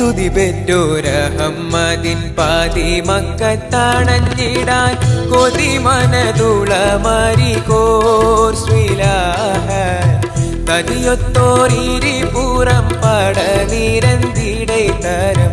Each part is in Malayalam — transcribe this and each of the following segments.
സ്തുതി പെറ്റോരഹമ്മദിൻ പാതി മക്കത്തണഞ്ഞിടാൻ കൊതി മനതുളമരി കോർസ്വിലാഹ തനിയൊത്തോരീരി പൂരം പട നിരന്തിടை തരം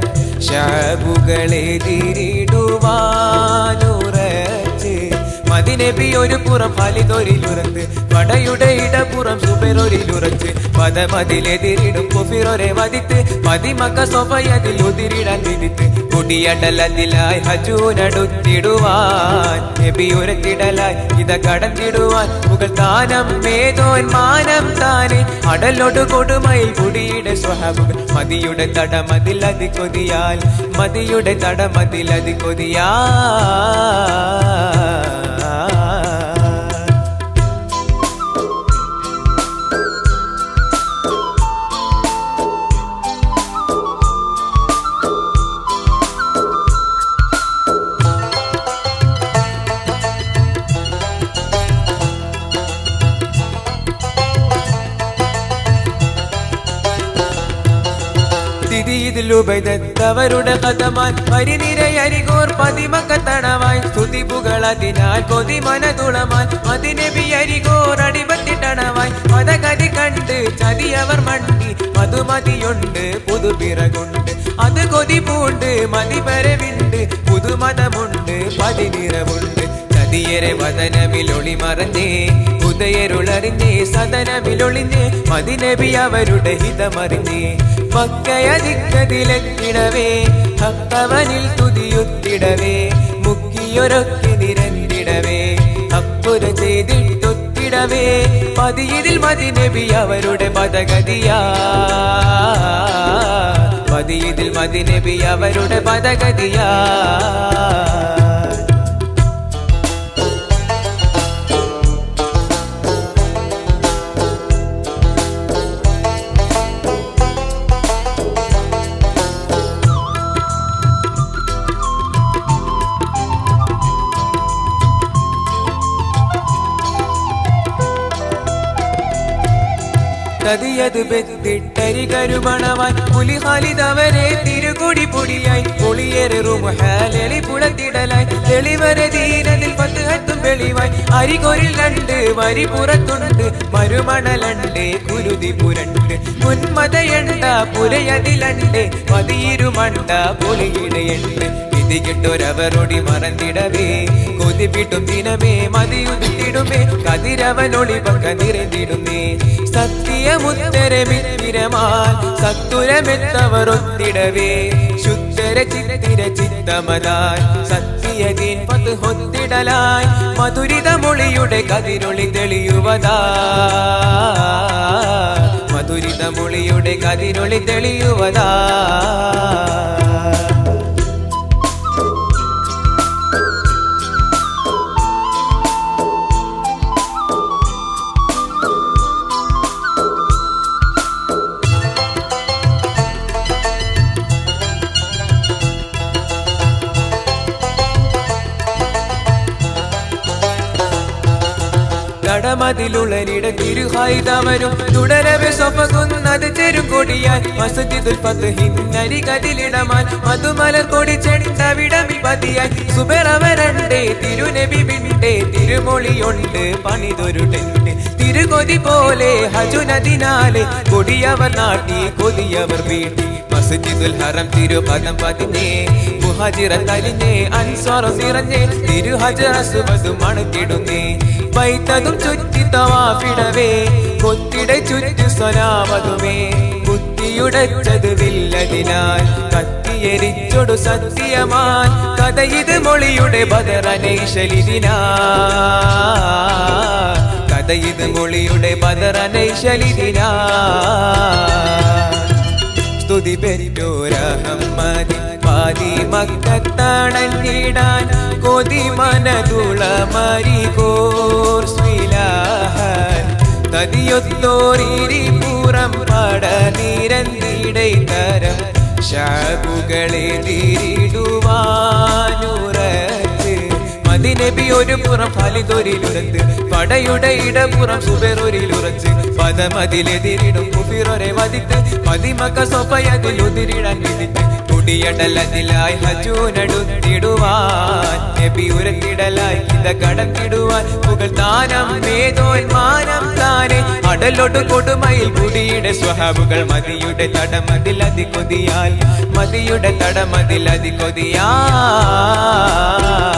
ഷാബുകളെതിരിടുവാനുറച്ച് മതിനബി ഒരു പുറം ഫലിതൊരിലുറത്ത് പടയുടെ ഇടപ്പുറം സുബെറൊരിലുറച്ച് പദമതിലെതിരിടും കുഫിറൊരെ വധിത്ത് പതിമക്ക സൊഫയതിൽ ഉതിരിടാൻ വിധിത്ത് കുടിയടലതിലായി ഹജൂനടുത്തിടുവാൻ നബി ഉരത്തിടലായി ഇത കടന്നിടുവാൻ മുകൾ താനം മേതോൻ മാനം താനെ അടലൊടു കൊടുമയിൽ കുടിയുടെ സ്വഹാബുകൾ മതിയുടെ തടമതിൽ അതി കൊതിയാൽ മതിയുടെ തടമതിൽ അതി കൊതിയാൽ തിരിയിലുപതവരുടെ കഥമാൻ പരിനിരയരികോർ പതിമക്കത്തണവായി സ്തുതിപ്പുകളതിനാൽ കൊതി മനതുളമാൻ മതിനബി അരികോർ അടിപത്തിട്ടണവായി മതഗതി കണ്ട് ചതിയവർ മണ്ടി മധുമതിയുണ്ട് പുതുപിറകുണ്ട് അത് കൊതി പൂണ്ട് മതിപരവിണ്ട് പുതുമതമുണ്ട് പതിനിറവുണ്ട് ചതിയരെ വദനമിലൊളി മറഞ്ഞേ ഉദയരുളറിഞ്ഞേ സദനമിലൊളിഞ്ഞേ മതിനബി അവരുടെ ഹിതമറിഞ്ഞേ മക്കയതിക്കതിലെത്തിടവേ ഭക്തവനിൽ തുതിയുത്തിടവേ മുക്കിയൊരൊക്കെ നിരന്തിടവേ അപ്പുര ചെയ്തിട്ടൊത്തിടവേ പതിയതിൽ മതിനബി അവരുടെ പദഗതിയാ പതിയതിൽ മതിനബി അവരുടെ പദഗതിയാ തതിയത് ബെത്തിട്ടരി കരുമണവാൻ പുലിഹാലിതവരെ തിരുകൊടി പൊടിയായി പൊളിയേറുമുഹാലി പുളത്തിടലായി തെളിവരെ ധീരതിൽ പത്ത് ഹത്തും വെളിവായി അരികൊരിൽ രണ്ട് വരി പുറത്തുണ്ട് മരുമണലണ്ട് കുരുതി പുരണ്ട് മുൻമതയണ്ട പുരയതിലണ്ട് പതിയിരുമണ്ട പൊളിയിടയുണ്ട് വിധികിട്ടൊരവരൊടി മറന്നിടവേ കൊതിപ്പിട്ടും ദിനമേ മതിയുതിടുമേ കതിരവനൊളി പക്ക നിറഞ്ഞിടുന്നേ സത്യമുത്തരമിത്തിരമാൽ സത്തുരമെത്തവർ ഒത്തിടവേ ശുദ്ധര ചിത്തിര ചിത്തമതാൽ സത്യതീൻ പത്ത് ഹൊത്തിടലായി മധുരിത മൊഴിയുടെ കതിരൊളി തെളിയുവതാ മധുരിത മൊഴിയുടെ കതിരൊളി തെളിയുവതാ കടമതിലുള്ളരിട തിരുഹായുധവരും തുടരവെ സ്വപകുന്നത് ചെരുകൊടിയാൽ മസ്ജിദുൽ ഫത്ഹിന്നരി കതിലിടമാൻ മധുമലർ കൊടി ചെണ്ടവിടമി പതിയായി സുബറവരണ്ടേ തിരുനബി വിണ്ടേ തിരുമൊളിയുണ്ട് പണിതൊരുടണ്ട് തിരുകൊതി പോലെ ഹജുനദിനാലെ കൊടിയവർ നാട്ടി കൊതിയവർ വീട്ടി മസ്ജിദുൽ ഹറം തിരുപദം പതിഞ്ഞേ മുഹജിറ തലിഞ്ഞേ അൻസ്വറം നിറഞ്ഞേ തിരുഹജറസുവതും മണക്കിടുന്നേ വൈത്തതും ചുറ്റി തവാഫിടവേ കൊത്തിട ചുറ്റു സ്വനാമതുമേ കുത്തിയുടച്ചത് വില്ലതിനാൽ കത്തിയെരിച്ചൊടു സത്യമാൻ കഥ ഇത് മൊളിയുടെ ബദറനൈശലിതിനാ കഥ ഇത് മൊളിയുടെ ബദറനൈശലിതിനാ സ്തുതി പെറ്റോരഹമ്മതി പാതി മക്കത്തണഞ്ഞിടാൻ കൊതി മനതുളമരി കോർസ്വിലാഹൻ തതിയൊത്തോരീരി പൂരം പട നിരന്തിടை തരം ഷാബുകളെ തിരിടുവാനുറച്ച് മതി അതിനബി ഒരു പുറം ഫലിതൊരിലുറത്ത് പടയുടെ ഇടപുറം സുബെറൊരിലുറച്ച് പദമതിലെതിരിടും കുഫിറൊരെ വധിത്ത് പതിമക്ക സൊഫയതിൽ ഉതിരിടാൻ വിധിത്ത് കുടിയടലതിലായി ഹജൂനടുത്തിടുവാൻ നബി ഉരത്തിടലായി ഇത കടത്തിടുവാൻ പുകൾ താനം മേതോൻ മാനം താനെ അടലൊടു കൊടുമയിൽ കുടിയുടെ സ്വഹാബുകൾ മതിയുടെ തടമതിൽ അതി കൊതിയാൽ മതിയുടെ തടമതിൽ അതി കൊതിയാൽ